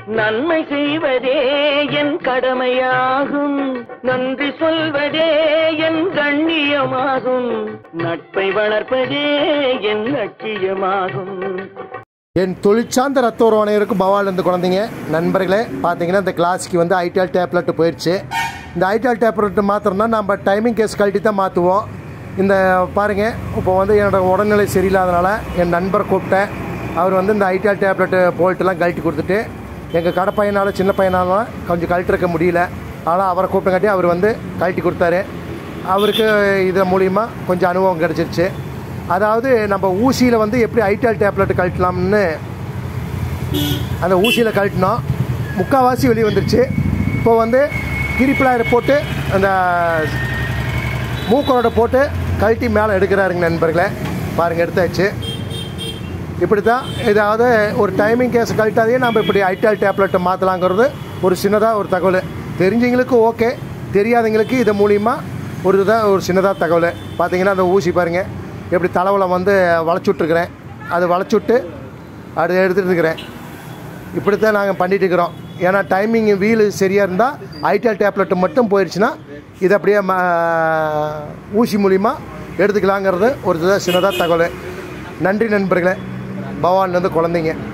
நன்மை செய்வதே என் கடமையாகும் நன்றி சொல்வதே என் கண்ணியமாகும் நட்பை வளர்ப்பதே என் லட்சியமாகும் என் தொழிற்சார்ந்த ரத்த உறவு அனைவருக்கும் பவாலேருந்து குழந்தைங்க நண்பர்களே பார்த்தீங்கன்னா இந்த கிளாஸுக்கு வந்து ஐடிஎல் டேப்லெட் போயிடுச்சு இந்த ஐடிஎல் டேப்லெட் மாத்திரம்னா நம்ம டைமிங் கேஸ் கழட்டி தான் மாற்றுவோம் இந்த பாருங்க இப்போ வந்து என்னோட உடல்நிலை சரியில்லாதனால என் நண்பர் கூப்பிட்டேன் அவர் வந்து இந்த ஐடிஎல் டேப்லெட்டு போல்ட்டெல்லாம் கழட்டி கொடுத்துட்டு எங்கள் கடை பையனால் சின்ன பையனால கொஞ்சம் கழட்டிருக்க முடியல ஆனால் அவரை கூப்பிட்டங்காட்டி அவர் வந்து கழட்டி கொடுத்தாரு அவருக்கு இது மூலிமா கொஞ்சம் அனுபவம் கிடச்சிருச்சு அதாவது நம்ம ஊசியில் வந்து எப்படி ஐடிஎல் டேப்லெட் கழட்டலாம்னு அந்த ஊசியில் கழட்டினோம் முக்கால்வாசி வெளியே வந்துருச்சு இப்போ வந்து கிரிப்பிளாயரை போட்டு அந்த மூக்கரோட போட்டு கழட்டி மேலே எடுக்கிறாருங்க நண்பர்களே பாருங்கள் எடுத்தாச்சு இப்படி தான் ஏதாவது ஒரு டைமிங் கேஸ் கழட்டாதே நம்ம இப்படி ஐடிஎல் டேப்லெட்டை மாற்றலாங்கிறது ஒரு சின்னதாக ஒரு தகவல் தெரிஞ்சவங்களுக்கு ஓகே தெரியாதவங்களுக்கு இது மூலிமா ஒரு இதாக ஒரு சின்னதாக தகவல் பார்த்தீங்கன்னா அந்த ஊசி பாருங்கள் எப்படி தலைவில் வந்து வளைச்சி விட்ருக்குறேன் அது வளைச்சி விட்டு அது எடுத்துகிட்டு இருக்கிறேன் இப்படி தான் நாங்கள் பண்ணிட்டு இருக்கிறோம் ஏன்னா டைமிங் வீல் சரியாக இருந்தால் ஐடிஎல் டேப்லெட் மட்டும் போயிடுச்சுன்னா இது அப்படியே ம ஊசி மூலிமா எடுத்துக்கலாங்கிறது ஒரு சின்னதாக தகவல் நன்றி நண்பர்களே பவான்லேருந்து குழந்தைங்க